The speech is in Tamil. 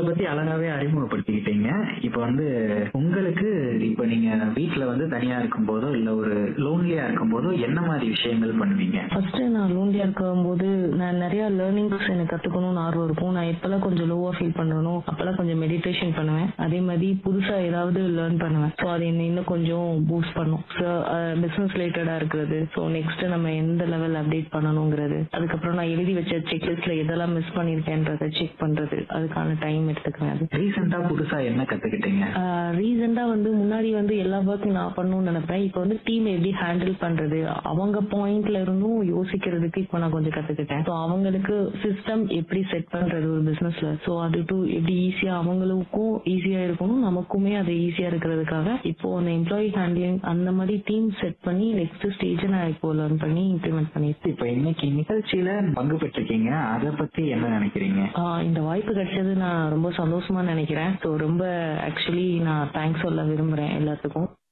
பத்தி அழகாவே அறிமுகப்படுத்திக்கிட்டீங்க இப்ப வந்து உங்களுக்கு இப்ப நீங்க வீட்ல வந்து தனியா இருக்கும் போதோ இல்ல ஒரு லோன்லியா இருக்கும் போதோ என்ன மாதிரி விஷயங்கள் பண்ணுவீங்க ஃபர்ஸ்ட் நான் லோன்லியா இருக்கும்போது நான் நிறைய லேர்னிங்ஸ் எனக்கு கத்துக்கணும்னு ஆர்வம் இருக்கும் நான் எப்பெல்லாம் கொஞ்சம் லோவா ஃபீல் பண்ணணும் அப்பெல்லாம் கொஞ்சம் மெடிடேஷன் பண்ணுவேன் அதே மாதிரி புதுசா ஏதாவது லேர்ன் பண்ணுவேன் ஸோ அது என்ன இன்னும் கொஞ்சம் பூஸ்ட் பண்ணும் ஸோ பிசினஸ் ரிலேட்டடா இருக்கிறது ஸோ நெக்ஸ்ட் நம்ம எந்த லெவல் அப்டேட் பண்ணணுங்கிறது அதுக்கப்புறம் நான் எழுதி வச்ச செக்லிஸ்ட்ல எதெல்லாம் மிஸ் பண்ணிருக்கேன்றதை செக் பண்றது அதுக்கான டைம் எடுத்துக்குவேன் அது ரீசெண்டா புதுசா என்ன கத்துக்கிட்டீங்க ரீசெண்டா வந்து முன்னாடி வந்து எல்லா ஒர்க்கும் நான் பண்ணணும்னு நினைப்பேன் இப்போ வந்து டீம் எப்படி ஹேண்டில் பண்றது அவங்க பாயிண்ட்ல இருந்தும் யோசிக்கிறதுக்கு இப்போ நான் கொஞ்சம் கத்துக்கிட்டேன் ஸோ அவங்களுக்கு சிஸ்டம் எப்படி செட் பண்றது ஒரு பிசினஸ்ல ஸோ அது டூ எப்படி ஈஸியா அவங்களுக்கும் ஈஸியா இருக்கணும் நமக்குமே அது ஈஸியா இருக்கிறதுக்காக இப்போ அந்த எம்ப்ளாயி ஹேண்ட்லிங் அந்த மாதிரி டீம் செட் பண்ணி நெக்ஸ்ட் ஸ்டேஜ் நான் இப்போ லேர்ன் பண்ணி இம்ப்ளிமெண்ட் பண்ணிருக்கேன் இப்ப இன்னைக்கு நிகழ்ச்சியில பங்கு பெற்றிருக்கீங்க அத பத்தி என்ன நினைக்கிறீங்க ஆஹ் இந்த வாய்ப்பு கிடைச்சது நான் ரொம்ப சந்தோஷமா நினைக்கிறேன் ஸோ ரொம்ப ஆக்சுவலி நான் தேங்க்ஸ் சொல்ல விரும்புறேன் எல்லாத்துக்கும்